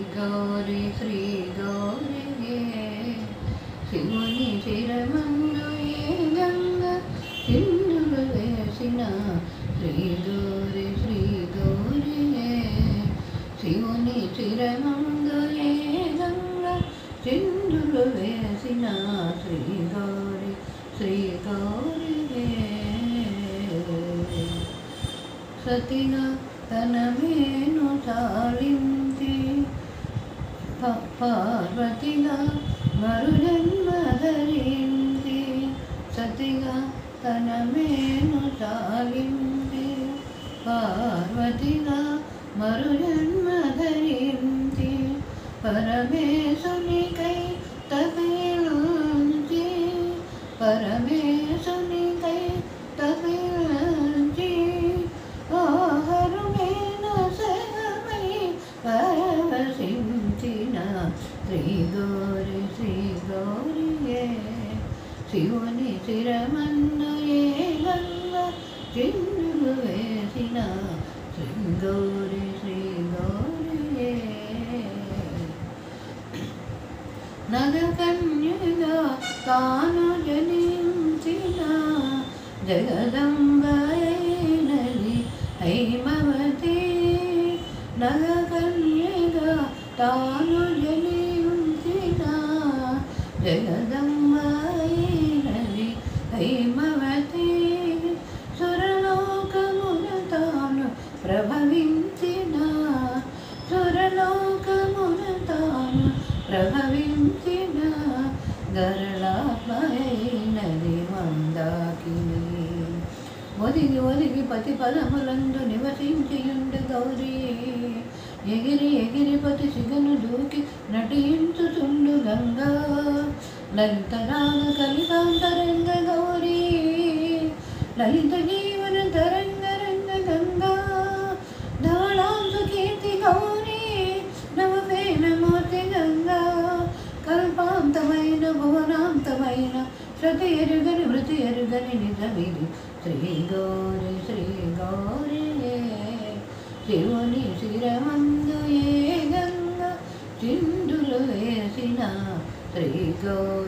గౌరీ శ్రీ గౌరీ శివుని శిరమందు ఏ గంగ సింధులు వేసిన శ్రీ గౌరీ శ్రీ గౌరీ శివుని శిరమందు ఏ గంగ సింధులు వేసిన శ్రీ గౌరీ శ్రీ గౌరీ సతిగా తన మేను తాళించి ప- పార్వతిగా మరుజన్మ ధరించి సతిగా తన మేను తాళించి పార్వతిగా మరుజన్మ ధరించి పరమేశునికై తపేలుంచి పరమేశునికై తపేలుంచి ఆహరుమేన సగమై పరవశించిన శ్రీ గౌరి శ్రీ గౌరియే శివుని శిరమన్ను ఏ గంగ చిందులు వేసిన శ్రీ గౌరి శ్రీ గౌరియే నగకన్యగా తాను జనించిన జగదంబైనది హైమవతి నగకన్యగా తాను జనించిన జగదంబైనది హైమవతి సురలోకమున తాను ప్రభవించిన సురలోకమున తాను ప్రభవించిన గరళాత్మైనది మందాకిని ఒదిగి ఒదిగి పతి పదములందు నివసించియుండు గౌరీ ఎగిరి ఎగిరి పతి సిగను దూకి నటించుచుండు గంగా లలిత రాగ కలితాంతరంగ గౌరీ లలిత జీవన తరంగ రంగ గంగా ధవళాంసు కీర్తి గౌరీ నవపేన మూర్తి గంగా కల్పాంతమైన భువనాంతమైన శృతి ఎరుగని మృతి ఎరుగని నిజమిది శ్రీ గౌరి శ్రీ గౌరి శివుని శిరమందు ఏ గంగ చిందులు వేసిన శ్రీ గౌరి